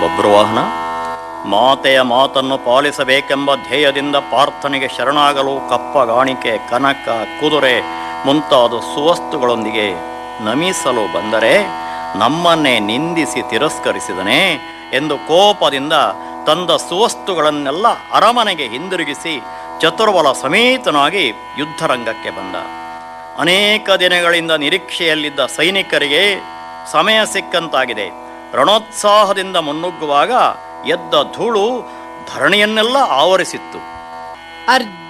ಬಬ್ರುವಾಹನ ಮಾತೆಯ ಮಾತನ್ನು ಪಾಲಿಸಬೇಕೆಂಬ ಧ್ಯೇಯದಿಂದ ಪ್ರಾರ್ಥನೆಗೆ ಶರಣಾಗಲು ಕಪ್ಪಗಾಣಿಕೆ ಕನಕ ಕುದುರೆ ಮುಂತಾದ ಸುವಸ್ತುಗಳೊಂದಿಗೆ ನಮಿಸಲು ಬಂದರೆ ನಮ್ಮನ್ನೇ ನಿಂದಿಸಿ ತಿರಸ್ಕರಿಸಿದನೇ ಎಂದು ಕೋಪದಿಂದ ತಂದ ಸುವಸ್ತುಗಳನ್ನೆಲ್ಲ ಅರಮನೆಗೆ ಹಿಂದಿರುಗಿಸಿ ಚತುರ್ಬಲ ಸಮೇತನಾಗಿ ಯುದ್ಧರಂಗಕ್ಕೆ ಬಂದ ಅನೇಕ ದಿನಗಳಿಂದ ನಿರೀಕ್ಷೆಯಲ್ಲಿದ್ದ ಸೈನಿಕರಿಗೆ ಸಮಯ ಸಿಕ್ಕಂತಾಗಿದೆ ರಣೋತ್ಸಾಹದಿಂದ ಮುನ್ನುಗ್ಗುವಾಗ ಎದ್ದ ಧೂಳು ಧರಣಿಯನ್ನೆಲ್ಲ ಆವರಿಸಿತ್ತು ಅರ್ಜುನ